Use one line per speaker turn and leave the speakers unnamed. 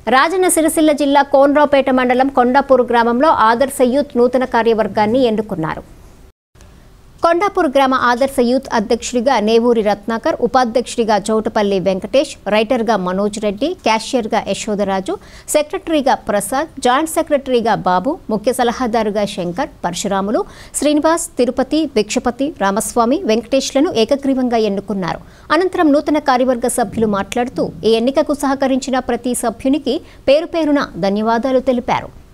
రాజన్న సిరిసిల్ల జిల్లా కోన్రావుపేట మండలం కొండాపూర్ గ్రామంలో ఆదర్శ యూత్ నూతన కార్యవర్గాన్ని ఎన్నుకున్నారు కొండాపూర్ గ్రామ ఆదర్శ యూత్ అధ్యక్షుడిగా నేవూరి రత్నాకర్ ఉపాధ్యక్షుడిగా చౌటపల్లి వెంకటేష్ రైటర్గా మనోజ్ రెడ్డి క్యాషియర్గా యశోదరాజు సెక్రటరీగా ప్రసాద్ జాయింట్ సెక్రటరీగా బాబు ముఖ్య సలహాదారుగా శంకర్ పరశురాములు శ్రీనివాస్ తిరుపతి భిక్షపతి రామస్వామి వెంకటేష్లను ఏకగ్రీవంగా ఎన్నుకున్నారు అనంతరం నూతన కార్యవర్గ సభ్యులు మాట్లాడుతూ ఈ ఎన్నికకు సహకరించిన ప్రతి సభ్యునికి పేరు పేరున ధన్యవాదాలు తెలిపారు